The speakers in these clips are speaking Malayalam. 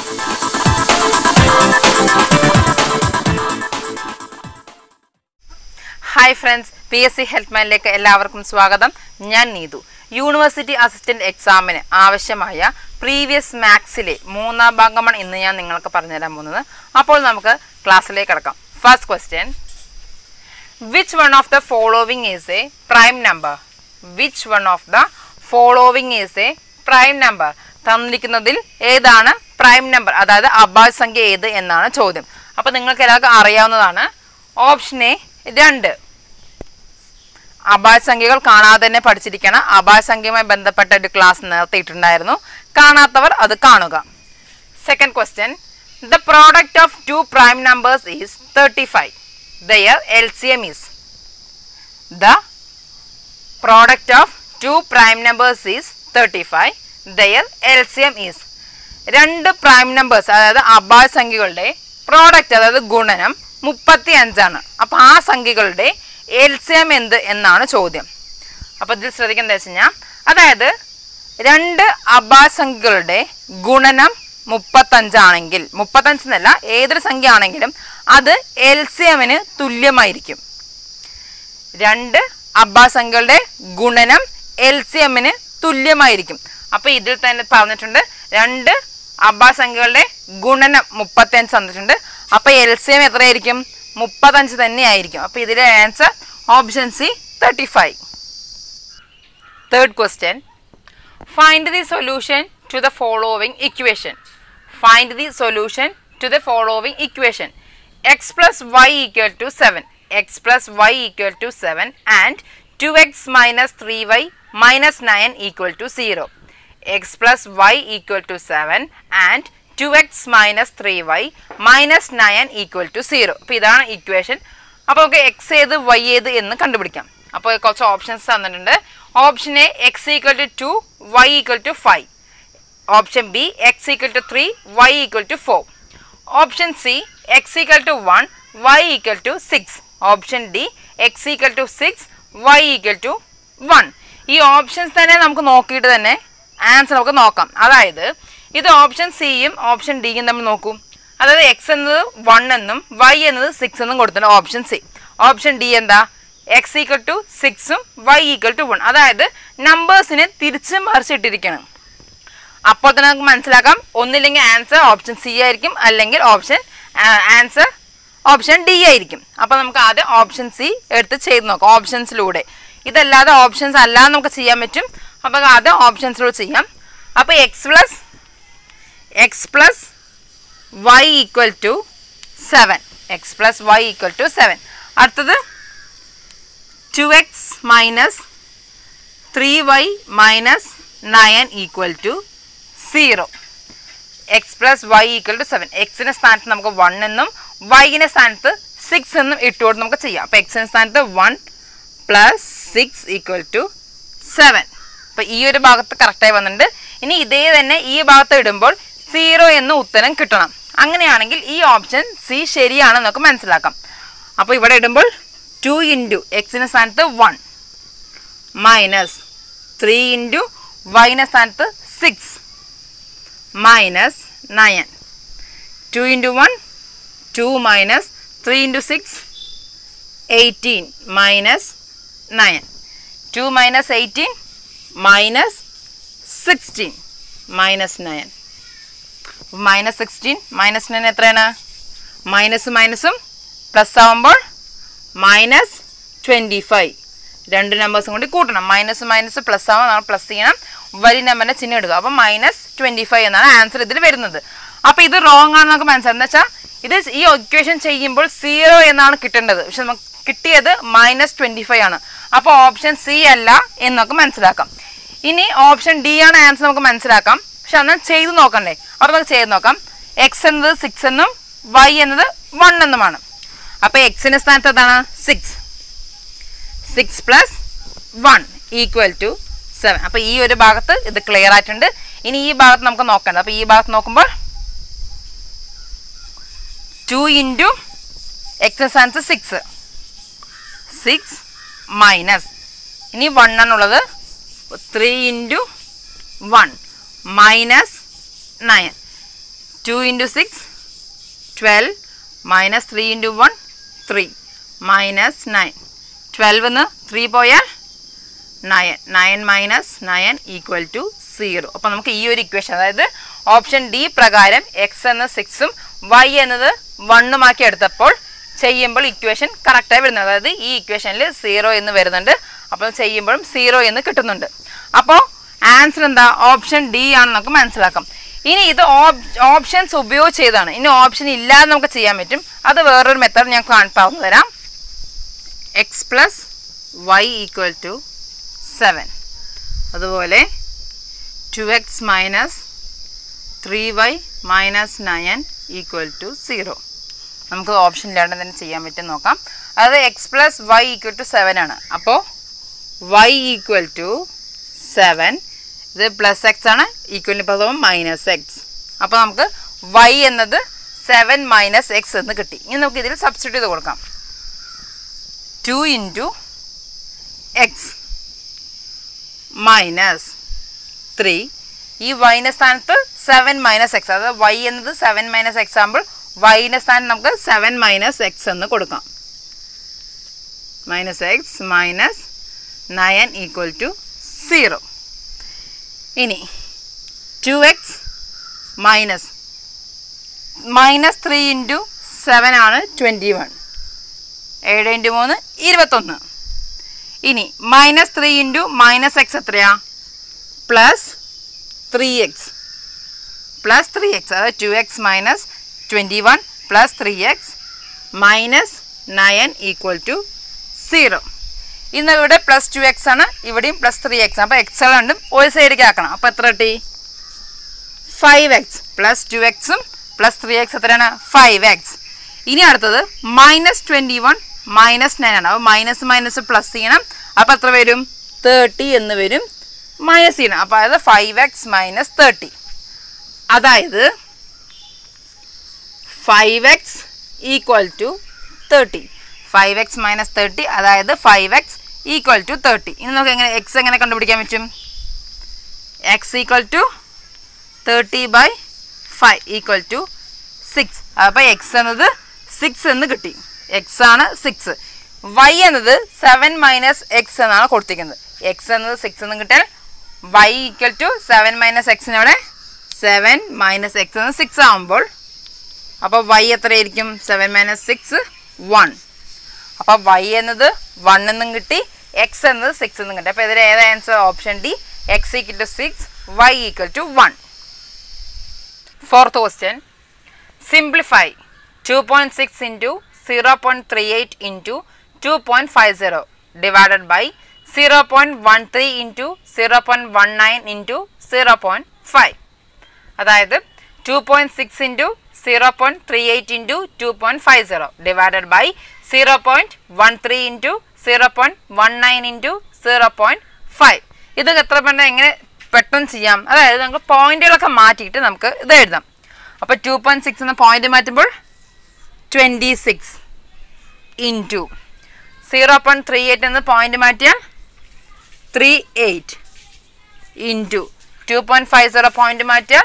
Hi friends P S C health മാനിലേക്ക് എല്ലാവർക്കും സ്വാഗതം ഞാൻ നീതു യൂണിവേഴ്സിറ്റി അസിസ്റ്റന്റ് എക്സാമിന് ആവശ്യമായ പ്രീവിയസ് മാത്സിലെ മൂന്നാം ഭാഗമാണ് ഇന്ന് ഞാൻ നിങ്ങൾക്ക് പറഞ്ഞുതരാൻ പോകുന്നത് അപ്പോൾ നമുക്ക് ക്ലാസ്സിലേക്ക് കിടക്കാം first question which one of the following is a prime number which one of the following is a prime number തന്നിരിക്കുന്നതിൽ ഏതാണ് പ്രൈം നമ്പർ അതായത് അഭാജ്യ സംഖ്യ ഏത് എന്നാണ് ചോദ്യം അപ്പോൾ നിങ്ങൾക്ക് എല്ലാവർക്കും അറിയാവുന്നതാണ് ഓപ്ഷൻ എ രണ്ട് അഭാജ്യ സംഖ്യകൾ കാണാതെ തന്നെ പഠിച്ചിരിക്കണം അഭാജ്യ സംഖ്യയുമായി ബന്ധപ്പെട്ട ഒരു ക്ലാസ് നേരത്തെ ഇട്ടുണ്ടായിരുന്നു കാണാത്തവർ അത് കാണുക second question the product of two prime numbers is thirty five their L C M is the product of two prime numbers is thirty five their L C M is രണ്ട് പ്രൈം നമ്പേഴ്സ് അതായത് അഭാജ്യ സംഖ്യകളുടെ പ്രോഡക്റ്റ് അതായത് ഗുണനം മുപ്പത്തി അഞ്ചാണ് അപ്പോൾ ആ സംഖ്യകളുടെ എൽ സി എം എന്ത് എന്നാണ് ചോദ്യം അപ്പോൾ ഇതിൽ ശ്രദ്ധിക്കുന്നത് വെച്ച് കഴിഞ്ഞാൽ അതായത് രണ്ട് അഭാജ്യ സംഖ്യകളുടെ ഗുണനം മുപ്പത്തഞ്ചാണെങ്കിൽ മുപ്പത്തഞ്ച് എന്നല്ല ഏതൊരു സംഖ്യ ആണെങ്കിലും അത് എൽ സി എമ്മിന് തുല്യമായിരിക്കും രണ്ട് അബ്ബാസംഖ്യകളുടെ ഗുണനം എൽ സി എമ്മിന് തുല്യമായിരിക്കും അപ്പൊ ഇതിൽ തന്നെ പറഞ്ഞിട്ടുണ്ട് രണ്ട് അബ്ബാസംഖ്യകളുടെ ഗുണനം മുപ്പത്തഞ്ച് തന്നിട്ടുണ്ട് അപ്പൊ എൽ സി എം എത്രയായിരിക്കും മുപ്പത്തഞ്ച് തന്നെ ആയിരിക്കും അപ്പൊ ഇതിലെ answer option C thirty five third question Find the solution to the following equation. Find the solution to the following equation. x plus y equal to 7. x plus y equal to 7 and 2x minus 3y minus 9 equal to 0. x plus y equal to 7 and 2x minus 3y minus 9 equal to 0. അപ്പോൾ ഇതാണ് ഇക്വേഷൻ അപ്പോൾ നമുക്ക് എക്സ് ഏത് വൈ ഏത് എന്ന് കണ്ടുപിടിക്കാം അപ്പോൾ കുറച്ച് ഓപ്ഷൻസ് തന്നിട്ടുണ്ട് option A x equal to two y equal to five option B x equal to three y equal to four option C x equal to one y equal to six option D x equal to six y equal to one ഈ ഓപ്ഷൻസ് തന്നെ നമുക്ക് നോക്കിയിട്ട് തന്നെ ആൻസർ നമുക്ക് നോക്കാം അതായത് ഇത് ഓപ്ഷൻ സിയും ഓപ്ഷൻ ഡിയും തമ്മിൽ നോക്കൂ അതായത് എക്സ് എന്നത് വൺ എന്നും വൈ എന്നത് സിക്സ് എന്നും കൊടുത്തിട്ടുണ്ട് ഓപ്ഷൻ സി ഓപ്ഷൻ ഡി എന്താ എക്സ് ഈക്വൽ ടു സിക്സും വൈ ഈക്വൽ ടു വൺ അതായത് നമ്പേഴ്സിനെ തിരിച്ച് മറിച്ചിട്ടിരിക്കണം അപ്പോൾ തന്നെ നമുക്ക് മനസ്സിലാക്കാം ഒന്നില്ലെങ്കിൽ ആൻസർ ഓപ്ഷൻ സി ആയിരിക്കും അല്ലെങ്കിൽ ഓപ്ഷൻ ആൻസർ ഓപ്ഷൻ ഡി ആയിരിക്കും അപ്പോൾ നമുക്ക് ആദ്യം ഓപ്ഷൻ സി എടുത്ത് ചെയ്ത് നോക്കാം ഓപ്ഷൻസിലൂടെ ഇതല്ലാതെ ഓപ്ഷൻസ് അല്ലാതെ നമുക്ക് ചെയ്യാൻ പറ്റും അപ്പോൾ ആദ്യം ഓപ്ഷൻസിലൂടെ ചെയ്യാം അപ്പോൾ x plus x plus y equal to seven x plus y equal to seven അടുത്തത് two x minus three y minus nine equal to zero x plus y equal to seven എക്സിൻ്റെ സ്ഥാനത്ത് നമുക്ക് വൺ എന്നും വൈൻ്റെ സ്ഥാനത്ത് സിക്സ് എന്നും ഇട്ടുകൊണ്ട് നമുക്ക് ചെയ്യാം അപ്പോൾ എക്സിൻ്റെ സ്ഥാനത്ത് one plus six equal to seven അപ്പോൾ ഈ ഒരു ഭാഗത്ത് കറക്റ്റായി വന്നിട്ടുണ്ട് ഇനി ഇതേ തന്നെ ഈ ഭാഗത്ത് ഇടുമ്പോൾ സീറോ എന്ന് ഉത്തരം കിട്ടണം അങ്ങനെയാണെങ്കിൽ ഈ ഓപ്ഷൻ സി ശരിയാണെന്ന് നമുക്ക് മനസ്സിലാക്കാം അപ്പോൾ ഇവിടെ ഇടുമ്പോൾ ടു ഇൻറ്റു എക്സിൻ്റെ സ്ഥാനത്ത് വൺ മൈനസ് ത്രീ ഇൻറ്റു വൈൻ്റെ സ്ഥാനത്ത് six minus nine two into one two minus three into six eighteen minus nine two minus eighteen minus sixteen minus nine minus sixteen minus nine എത്രയാണ് മൈനസ് മൈനസും പ്ലസ് ആവുമ്പോൾ മൈനസ് ട്വൻറ്റി ഫൈവ് രണ്ട് നമ്പേഴ്സും കൂടി കൂട്ടണം മൈനസ് മൈനസ് പ്ലസ് ആവുമ്പോൾ നമ്മൾ പ്ലസ് ചെയ്യണം വലിയ നമ്പറിൻ്റെ ചിഹ്നം എടുക്കുക അപ്പോൾ മൈനസ് ട്വൻറ്റി ഫൈവ് എന്നാണ് ആൻസർ ഇതിൽ വരുന്നത് അപ്പോൾ ഇത് റോങ് ആണെന്ന് നമുക്ക് മനസ്സിലാവും എന്താ വെച്ചാൽ ഇത് ഈ ഇക്വേഷൻ ചെയ്യുമ്പോൾ സീറോ എന്നാണ് കിട്ടേണ്ടത് പക്ഷെ നമുക്ക് കിട്ടിയത് മൈനസ് ട്വൻറ്റി ഫൈവ് ആണ് അപ്പോൾ ഓപ്ഷൻ സി അല്ല എന്ന് നമുക്ക് മനസ്സിലാക്കാം ഇനി ഓപ്ഷൻ ഡി ആണ് ആൻസർ നമുക്ക് മനസ്സിലാക്കാം പക്ഷെ അന്ന് ചെയ്ത് നോക്കണ്ടേ അപ്പോൾ നമുക്ക് ചെയ്ത് നോക്കാം എക്സ് എന്നത് സിക്സ് എന്നും വൈ എന്നത് വൺ എന്നുമാണ് അപ്പോൾ എക്സിൻ്റെ സ്ഥാനത്ത് എന്താണ് six six plus one equal to seven അപ്പോൾ ഈ ഒരു ഭാഗത്ത് ഇത് ക്ലിയർ ആയിട്ടുണ്ട് ഇനി ഈ ഭാഗത്ത് നമുക്ക് നോക്കണ്ട അപ്പോൾ ഈ ഭാഗത്ത് നോക്കുമ്പോൾ ടു ഇൻറ്റു എക്സ് സ്ഥാനത്ത് സിക്സ് സിക്സ് മൈനസ് ഇനി വൺ ആണുള്ളത് three into one minus nine two into six twelve minus three into one three minus nine ട്വൽവിന്ന് ത്രീ പോയാൽ nine nine minus nine equal to zero അപ്പോൾ നമുക്ക് ഈ ഒരു ഇക്വേഷൻ അതായത് ഓപ്ഷൻ ഡി പ്രകാരം എക്സ് എന്ന സിക്സും വൈ എന്നത് വണ്ണുമാക്കി എടുത്തപ്പോൾ ചെയ്യുമ്പോൾ ഇക്വേഷൻ കറക്റ്റായി വരുന്നത് അതായത് ഈ ഇക്വേഷനിൽ സീറോ എന്ന് വരുന്നുണ്ട് അപ്പോൾ ചെയ്യുമ്പോഴും സീറോ എന്ന് കിട്ടുന്നുണ്ട് അപ്പോൾ ആൻസർ എന്താ ഓപ്ഷൻ ഡി ആണെന്ന് നമുക്ക് മനസ്സിലാക്കാം ഇനി ഇത് ഓപ്ഷൻസ് ഉപയോഗിച്ച് ചെയ്താണ് ഇനി ഓപ്ഷൻ ഇല്ലാതെ നമുക്ക് ചെയ്യാൻ പറ്റും അത് വേറൊരു മെത്തേഡ് ഞാൻ കാൺ- പറഞ്ഞു തരാം x plus y equal to seven അതുപോലെ two x minus three y minus nine equal to zero നമുക്ക് ഓപ്ഷൻ ഇല്ലാണ്ട് തന്നെ ചെയ്യാൻ പറ്റും നോക്കാം അത് x plus y equal to seven ആണ് അപ്പോൾ വൈ ഈക്വൽ ടു സെവൻ ഇത് പ്ലസ് എക്സ് ആണ് ഈക്വലിന് പദവും മൈനസ് എക്സ് അപ്പോൾ നമുക്ക് വൈ എന്നത് സെവൻ മൈനസ് എക്സ് എന്ന് കിട്ടി ഇനി നമുക്ക് ഇതിൽ സബ്സ്റ്റിറ്റ്യൂട്ട് ചെയ്ത് കൊടുക്കാം two into x minus three ഈ വൈൻ്റെ സ്ഥാനത്ത് സെവൻ മൈനസ് എക്സ് അതായത് വൈ എന്നത് സെവൻ മൈനസ് എക്സ് ആകുമ്പോൾ വൈൻ്റെ സ്ഥാനം നമുക്ക് സെവൻ മൈനസ് എക്സ് എന്ന് കൊടുക്കാം minus x minus nine equal to zero ഇനി two x minus minus three into seven ആണ് ട്വൻറ്റി വൺ ഏഴ് ഇൻറ്റു മൂന്ന് ഇരുപത്തൊന്ന് ഇനി minus three into minus x എത്രയാ plus three x plus three x അതായത് two x minus twenty one plus three x minus nine equal to zero ഇന്ന് ഇവിടെ പ്ലസ് ടു എക്സ് ആണ് ഇവിടെയും പ്ലസ് ത്രീ എക്സ് അപ്പോൾ എക്സ് രണ്ടും ഒരു സൈഡിലേക്ക് ആക്കണം അപ്പോൾ എത്ര കിട്ടി ഫൈവ് എക്സ് പ്ലസ് ടു എക്സും പ്ലസ് ത്രീ എക്സ് എത്രയാണ് ഫൈവ് എക്സ് ഇനി അടുത്തത് minus twenty one minus nine ആണ് അപ്പോൾ മൈനസ് മൈനസ് പ്ലസ് ചെയ്യണം അപ്പോൾ എത്ര വരും തേർട്ടി എന്ന് വരും മൈനസ് ചെയ്യണം അപ്പോൾ അതായത് ഫൈവ് എക്സ് മൈനസ് തേർട്ടി അതായത് five x equal to thirty five x minus thirty അതായത് five x equal to thirty ഇനി നമുക്ക് എങ്ങനെ എക്സ് എങ്ങനെ കണ്ടുപിടിക്കാൻ പറ്റും x equal to thirty by five equal to six അപ്പോൾ എക്സ് എന്നത് സിക്സ് എന്ന് കിട്ടി എക്സ് ആണ് സിക്സ് വൈ എന്നത് സെവൻ മൈനസ് എക്സ് എന്നാണ് കൊടുത്തിരിക്കുന്നത് എക്സ് എന്നത് സിക്സ് എന്ന് കിട്ടിയാൽ y equal to seven minus എക്സിനവിടെ സെവൻ മൈനസ് എക്സ് എന്ന് സിക്സ് ആകുമ്പോൾ അപ്പോൾ വൈ എത്രയായിരിക്കും സെവൻ മൈനസ് സിക്സ് വൺ അപ്പോൾ വൈ എന്നത് വൺ എന്നും കിട്ടി എക്സ് എന്നത് സിക്സ് എന്നും കിട്ടി അപ്പോൾ ഇതിൽ ഏത് answer option D x equal to six y equal to one fourth question simplify two point six into zero point three eight into two point five zero divided by zero point one three into zero point one nine into zero point five അതായത് two point six into zero point three eight into two point five zero divided by zero point one three into zero point one nine into zero point five ഇത് എത്ര പെട്ടെന്ന് എങ്ങനെ പെട്ടെന്ന് ചെയ്യാം അതായത് നമുക്ക് പോയിന്റുകളൊക്കെ മാറ്റിയിട്ട് നമുക്ക് ഇത് എഴുതാം അപ്പോൾ ടു പോയിൻറ്റ് സിക്സ് എന്ന പോയിന്റ് മാറ്റുമ്പോൾ twenty six into zero point three eight എന്ന പോയിന്റ് മാറ്റിയാൽ three eight into two point five zero point മാറ്റിയാൽ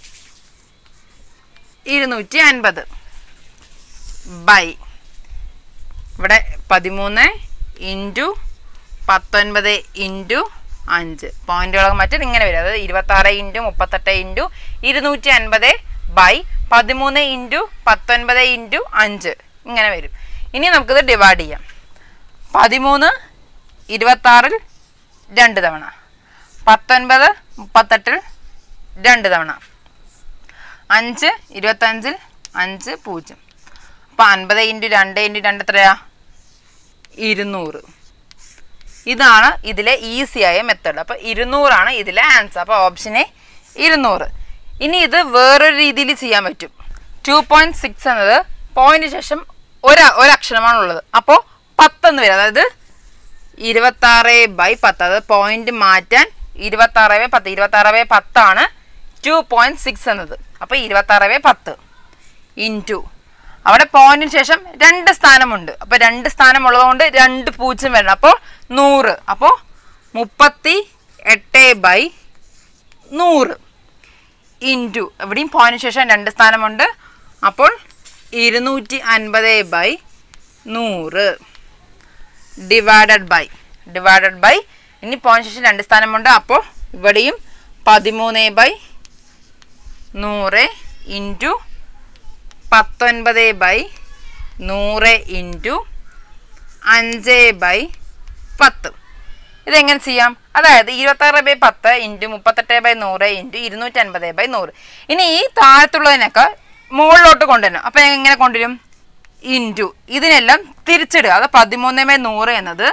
ഇരുന്നൂറ്റി അൻപത് ബൈ ഇവിടെ പതിമൂന്ന് ഇൻറ്റു പത്തൊൻപത് ഇൻറ്റു അഞ്ച് പോയിന്റുകളൊക്കെ മറ്റും ഇങ്ങനെ വരും അതായത് ഇരുപത്താറ് ഇൻറ്റു മുപ്പത്തെട്ട് ഇൻറ്റു ഇരുന്നൂറ്റി അൻപത് ബൈ പതിമൂന്ന് ഇൻറ്റു പത്തൊൻപത് ഇൻറ്റു അഞ്ച് ഇങ്ങനെ വരും ഇനി നമുക്കിത് ഡിവൈഡ് ചെയ്യാം പതിമൂന്ന് ഇരുപത്താറിൽ രണ്ട് തവണ പത്തൊൻപത് മുപ്പത്തെട്ടിൽ രണ്ട് തവണ അഞ്ച് ഇരുപത്തഞ്ചിൽ അഞ്ച് പൂജ്യം അപ്പോൾ അൻപത് ഇൻറ്റു രണ്ട് ഇൻറ്റു രണ്ട് എത്രയാ ഇരുന്നൂറ് ഇതാണ് ഇതിലെ ഈസിയായ മെത്തേഡ് അപ്പോൾ ഇരുന്നൂറാണ് ഇതിലെ ആൻസർ അപ്പോൾ ഓപ്ഷൻ എ ഇരുന്നൂറ് ഇനി ഇത് വേറൊരു രീതിയിൽ ചെയ്യാൻ പറ്റും ടു പോയിൻറ്റ് സിക്സ് എന്നത് പോയിന്റ് ശേഷം ഒരു ഒരക്ഷരമാണ് ഉള്ളത് അപ്പോൾ പത്തെന്ന് വരും അതായത് ഇരുപത്താറ് ബൈ പത്ത് അതായത് പോയിന്റ് മാറ്റാൻ ഇരുപത്താറ് ബൈ പത്ത് ഇരുപത്താറ് ബൈ പത്താണ് ടു പോയിൻറ്റ് സിക്സ് എന്നത് അപ്പോൾ ഇരുപത്താറ് ബൈ പത്ത് ഇൻറ്റു അവിടെ പോയിന്റിന് ശേഷം രണ്ട് സ്ഥാനമുണ്ട് അപ്പോൾ രണ്ട് സ്ഥാനമുള്ളതുകൊണ്ട് രണ്ട് പൂജ്യം വരണം അപ്പോൾ നൂറ് അപ്പോൾ മുപ്പത്തി എട്ട് ബൈ നൂറ് ഇൻറ്റു ഇവിടെയും പോയിന്റിന് ശേഷം രണ്ട് സ്ഥാനമുണ്ട് അപ്പോൾ ഇരുന്നൂറ്റി അൻപത് ബൈ നൂറ് ഡിവൈഡഡ് ബൈ ഡിവൈഡഡ് ബൈ ഇനി പോയിന്റ് ശേഷം രണ്ട് സ്ഥാനമുണ്ട് അപ്പോൾ ഇവിടെയും പതിമൂന്ന് ബൈ നൂറ് ഇൻറ്റു പത്തൊൻപത് ബൈ നൂറ് ഇൻറ്റു അഞ്ച് ബൈ പത്ത് ഇതെങ്ങനെ ചെയ്യാം അതായത് ഇരുപത്താറ് ബൈ പത്ത് ഇൻറ്റു മുപ്പത്തെട്ട് ബൈ നൂറ് ഇൻറ്റു ഇരുന്നൂറ്റി അൻപത് ബൈ നൂറ് ഇനി ഈ താഴത്തുള്ളതിനൊക്കെ മുകളിലോട്ട് കൊണ്ടുവരണം അപ്പം എങ്ങനെ കൊണ്ടുവരും ഇൻറ്റു ഇതിനെല്ലാം തിരിച്ചിടുക അത് പതിമൂന്ന് ബൈ നൂറ് എന്നത്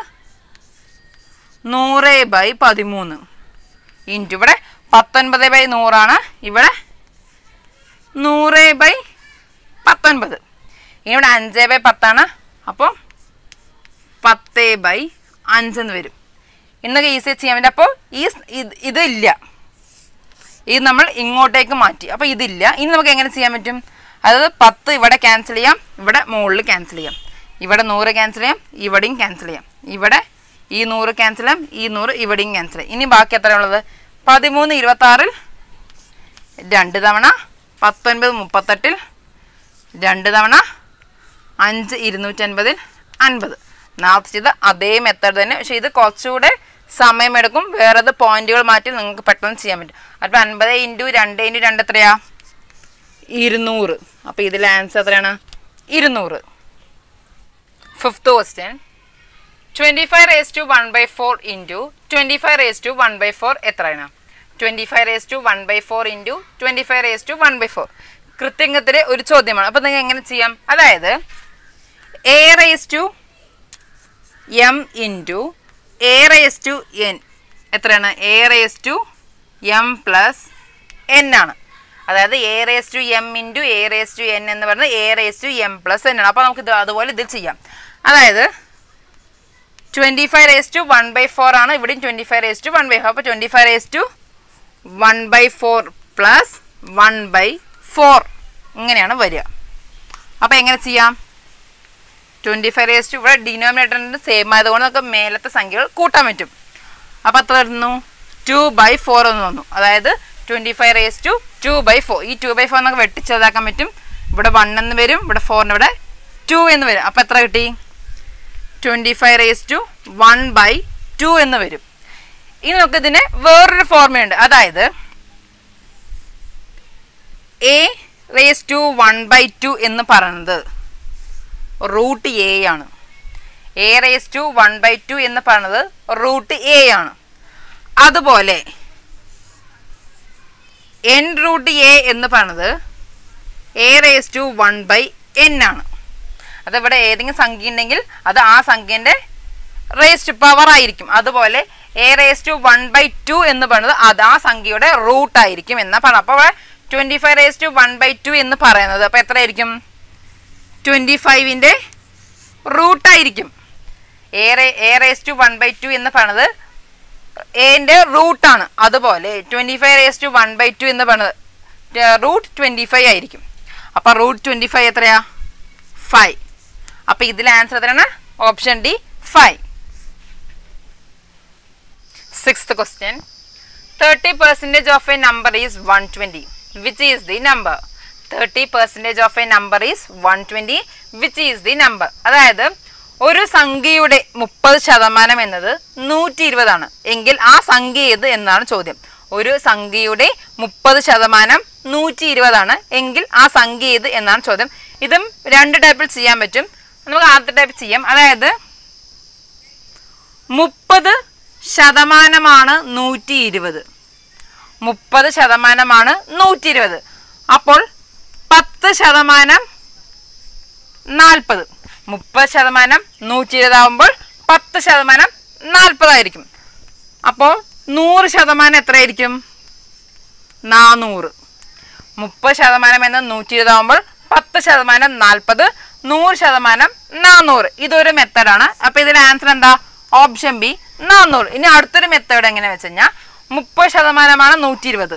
നൂറ് ബൈ പതിമൂന്ന് ഇൻറ്റു ഇവിടെ പത്തൊൻപത് ബൈ നൂറാണ് ഇവിടെ നൂറ് ബൈ പത്തൊൻപത് ഇനി ഇവിടെ അഞ്ച് ബൈ പത്താണ് അപ്പോൾ പത്ത് ബൈ അഞ്ചെന്ന് വരും ഇന്നൊക്കെ ഈസി ചെയ്യാൻ വേണ്ടി അപ്പോൾ ഈ സ് ഇത് ഇതില്ല ഇത് നമ്മൾ ഇങ്ങോട്ടേക്ക് മാറ്റി അപ്പോൾ ഇതില്ല ഇനി നമുക്ക് എങ്ങനെ ചെയ്യാൻ പറ്റും അതായത് പത്ത് ഇവിടെ ക്യാൻസൽ ചെയ്യാം ഇവിടെ മുകളിൽ ക്യാൻസൽ ചെയ്യാം ഇവിടെ നൂറ് ക്യാൻസൽ ചെയ്യാം ഇവിടെയും ക്യാൻസൽ ചെയ്യാം ഇവിടെ ഈ നൂറ് ക്യാൻസൽ ചെയ്യാം ഈ നൂറ് ഇവിടെയും ക്യാൻസൽ ചെയ്യാം ഇനി ബാക്കി എത്ര ഉള്ളത് പതിമൂന്ന് ഇരുപത്താറിൽ രണ്ട് തവണ പത്തൊൻപത് മുപ്പത്തെട്ടിൽ രണ്ട് തവണ അഞ്ച് ഇരുന്നൂറ്റൻപതിൽ അൻപത് നാൽപ്പത് ചെയ്ത് അതേ മെത്തേഡ് തന്നെ പക്ഷേ ഇത് കുറച്ചുകൂടെ സമയമെടുക്കും വേറത് പോയിന്റുകൾ മാറ്റി നിങ്ങൾക്ക് പെട്ടെന്ന് ചെയ്യാൻ പറ്റും അപ്പോൾ അൻപത് ഇൻറ്റു രണ്ട് ഇൻറ്റു രണ്ട് എത്രയാ ഇരുന്നൂറ് അപ്പോൾ ഇതിൽ ആൻസർ എത്രയാണ് ഇരുന്നൂറ് fifth question twenty five raise to one by four into twenty five raise to one by four എത്രയാണ് twenty five raise to one by four into twenty five raise to one by four കൃത്യങ്ങത്തിലെ ഒരു ചോദ്യമാണ് അപ്പോൾ നിങ്ങൾക്ക് എങ്ങനെ ചെയ്യാം അതായത് a raise to m into a raise to n എത്രയാണ് a raise to m plus n ആണ് അതായത് a raise to m into a raise to n എന്ന് പറയുന്നത് a raise to m plus n ആണ് അപ്പോൾ നമുക്ക് ഇത് അതുപോലെ ഇതിൽ ചെയ്യാം അതായത് twenty five raise to one by four ആണ് ഇവിടെയും twenty five raise to one by four അപ്പോൾ twenty five raise to one by four plus one by four ഇങ്ങനെയാണ് വരിക അപ്പോൾ എങ്ങനെ ചെയ്യാം ട്വൻറ്റി ഫൈവ് റേസ് ടു ഇവിടെ ഡിനോമിനേറ്ററിൻ്റെ സെയിം ആയതുകൊണ്ട് നമുക്ക് മേലത്തെ സംഖ്യകൾ കൂട്ടാൻ പറ്റും അപ്പോൾ എത്ര വരുന്നു ടു ബൈ ഫോർ എന്ന് വന്നു അതായത് twenty five raise to two by four ഈ ടു ബൈ ഫോർ നമുക്ക് വെട്ടിച്ചതാക്കാൻ പറ്റും ഇവിടെ വൺ എന്ന് വരും ഇവിടെ ഫോറിന് ഇവിടെ ടു എന്ന് വരും അപ്പോൾ എത്ര കിട്ടി twenty five raise to one by two എന്ന് വരും ഇനി നമുക്ക് ഇതിന് വേറൊരു ഫോർമുലയുണ്ട് അതായത് a raise to one by two എന്ന് പറയുന്നത് റൂട്ട് എ ആണ് a raise to one by two എന്ന് പറയുന്നത് റൂട്ട് എ ആണ് അതുപോലെ എൻ റൂട്ട് എ എന്ന് പറയുന്നത് a raise to one by n ആണ് അതിവിടെ ഏതെങ്കിലും സംഖ്യ ഉണ്ടെങ്കിൽ അത് ആ സംഖ്യൻ്റെ റേസ്റ്റ് പവർ ആയിരിക്കും അതുപോലെ a raise to one by two എന്ന് പറയുന്നത് അത് ആ സംഖ്യയുടെ റൂട്ട് ആയിരിക്കും എന്നാ പറയുന്നത് അപ്പോൾ ഇവിടെ twenty five raise to one by two എന്ന് പറയുന്നത് അപ്പോൾ എത്രയായിരിക്കും ട്വൻറ്റി ഫൈവിൻ്റെ റൂട്ടായിരിക്കും a ray a raise to one by two എന്ന് പറയുന്നത് എൻ്റെ റൂട്ടാണ് അതുപോലെ twenty five raise to one by two എന്ന് പറയുന്നത് റൂട്ട് ട്വൻറ്റി ഫൈവ് ആയിരിക്കും അപ്പോൾ റൂട്ട് ട്വൻറ്റി ഫൈവ് എത്രയാ ഫൈവ് അപ്പോൾ ഇതിൽ ആൻസർ എത്രയാണ് option D five sixth question thirty percentage of a number is one twenty which is the number thirty percentage of a number is one twenty which is the number അതായത് ഒരു സംഖ്യയുടെ മുപ്പത് ശതമാനം എന്നത് നൂറ്റി ഇരുപതാണ് എങ്കിൽ ആ സംഖ്യ ഏത് എന്നാണ് ചോദ്യം ഒരു സംഖ്യയുടെ മുപ്പത് ശതമാനം നൂറ്റി ഇരുപതാണ് എങ്കിൽ ആ സംഖ്യ ഏത് എന്നാണ് ചോദ്യം ഇതും രണ്ട് ടൈപ്പിൽ ചെയ്യാൻ പറ്റും നമുക്ക് ആദ്യത്തെ ടൈപ്പ് ചെയ്യാം അതായത് മുപ്പത് ശതമാനമാണ് നൂറ്റി ഇരുപത് മുപ്പത് ശതമാനമാണ് നൂറ്റി ഇരുപത് അപ്പോൾ പത്ത് ശതമാനം നാൽപ്പത് മുപ്പത് ശതമാനം നൂറ്റി ഇരുപതാവുമ്പോൾ പത്ത് ശതമാനം നാൽപ്പതായിരിക്കും അപ്പോൾ നൂറ് ശതമാനം എത്രയായിരിക്കും നാനൂറ് മുപ്പത് ശതമാനം എന്ന നൂറ്റി ഇരുപതാവുമ്പോൾ പത്ത് ശതമാനം നാൽപ്പത് നൂറ് ശതമാനം നാനൂറ് ഇതൊരു മെത്തഡാണ് അപ്പോൾ ഇതിന്റെ ആൻസർ എന്താ ഓപ്ഷൻ ബി നാനൂറ് ഇനി അടുത്തൊരു മെത്തേഡ് എങ്ങനെ വെച്ച് കഴിഞ്ഞാൽ മുപ്പത് ശതമാനമാണ് നൂറ്റി ഇരുപത്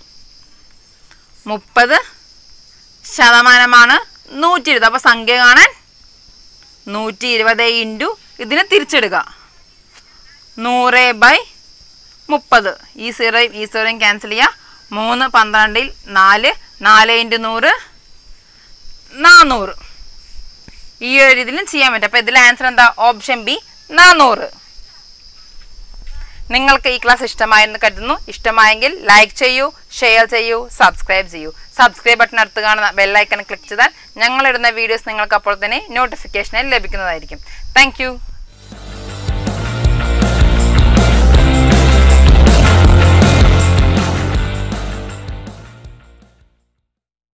മുപ്പത് ശതമാനമാണ് നൂറ്റി ഇരുപത് അപ്പോൾ സംഖ്യ കാണാൻ നൂറ്റി ഇരുപത് ഇൻറ്റു ഇതിനെ തിരിച്ചിടുക നൂറ് ബൈ മുപ്പത് ഈ സീറോയും ഈ സീറോയും ക്യാൻസൽ ചെയ്യുക മൂന്ന് പന്ത്രണ്ടിൽ നാല് നാല് ഇൻറ്റു നൂറ് നാനൂറ് ഈ ഒരു രീതിയിലും ചെയ്യാൻ പറ്റും അപ്പോൾ ഇതിലെ ആൻസർ എന്താ ഓപ്ഷൻ ബി നാനൂറ് നിങ്ങൾക്ക് ഈ ക്ലാസ് ഇഷ്ടമായെന്ന് കരുതുന്നു ഇഷ്ടമായെങ്കിൽ ലൈക്ക് ചെയ്യൂ ഷെയർ ചെയ്യൂ സബ്സ്ക്രൈബ് ചെയ്യൂ സബ്സ്ക്രൈബ് ബട്ടൺ അടുത്ത് കാണുന്ന ബെല്ലൈക്കൺ ക്ലിക്ക് ചെയ്താൽ ഞങ്ങളിടുന്ന വീഡിയോസ് നിങ്ങൾക്ക് അപ്പോൾ തന്നെ നോട്ടിഫിക്കേഷനിൽ ലഭിക്കുന്നതായിരിക്കും താങ്ക്